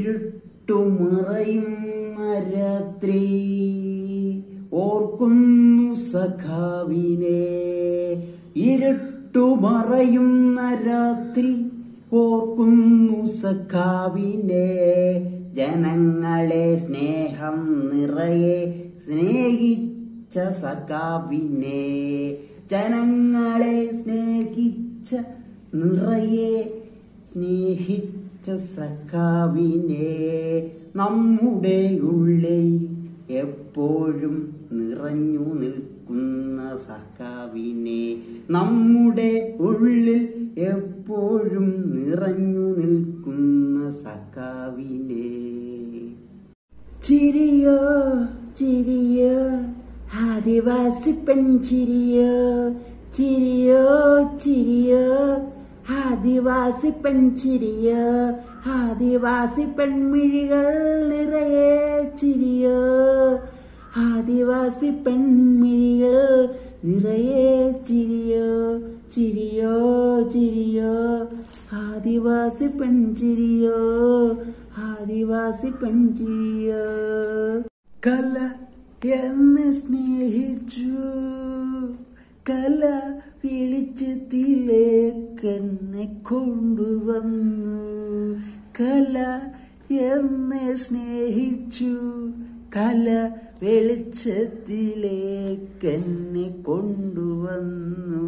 ഇരുട്ടുമറയുന്ന രാത്രി ഓർക്കുന്നു സഖാവിനെ ഇരുട്ടുമറയുന്ന രാത്രി ഓർക്കുന്നു സഖാവിനെ ജനങ്ങളെ സ്നേഹം നിറയെ സ്നേഹിച്ച സഖാവിനെ ജനങ്ങളെ സ്നേഹിച്ച നിറയെ സ്നേഹിച്ച സഖാവിനെ നമ്മുടെ ഉള്ളിൽ എപ്പോഴും നിറഞ്ഞു നിൽക്കുന്ന സഖാവിനെ നമ്മുടെ ഉള്ളിൽ എപ്പോഴും നിറഞ്ഞു നിൽക്കുന്ന സഖാവിനെ ചിരിയോ ചിരിയോ ആദിവാസി പെൺചിരിയോ ചിരിയോ ചിരിയോ ആദിവാസി പെൺചിരിയോ ആദിവാസി പെൺമിഴികൾ നിറയെ ചിരിയോ ആദിവാസി പെൺമിഴികൾ നിറയെ ചിരിയോ ചിരിയോ ചിരിയോ ആദിവാസി പെൺചിരിയോ ആദിവാസി പെൺചിരിയോ കല എന്ന് സ്നേഹിച്ചു കല വിളിച്ചതിലേക്കെന്നെ കൊണ്ടുവന്നു കല എന്നെ സ്നേഹിച്ചു കല വെളിച്ചത്തിലേക്കെന്നെ കൊണ്ടുവന്നു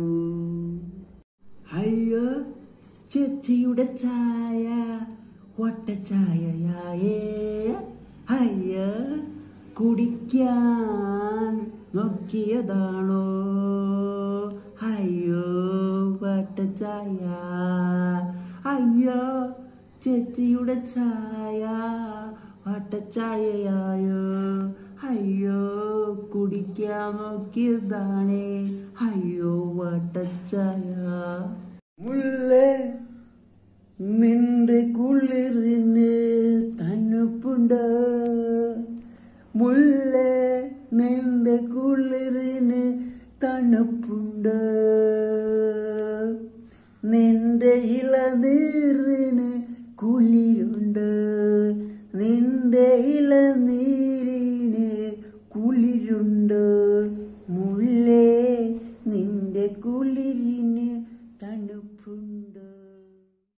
അയ്യോ ചേച്ചിയുടെ ചായ വട്ടച്ചായയായേ അയ്യോ കുടിക്കാൻ നോക്കിയതാണോ അയ്യോ വട്ടച്ചായ അയ്യോ ചേച്ചിയുടെ ചായ വട്ടച്ചായയായോ അയ്യോ കുടിക്കാൻ നോക്കിയതാണേ അയ്യോ വട്ടച്ചായ മുള്ളേ നിന്റെ കുളിറിന് തണുപ്പുണ്ട് മുള്ളേ നിന്റെ കുളിറിന് തണുപ്പുണ്ട് നിന്റെ ഇളനീറിന് കുളിരുണ്ട് നിന്റെ ഇളനീരിന് കുളിരുണ്ട് മുള്ളേ നിന്റെ കുളിരിന് തണുപ്പ്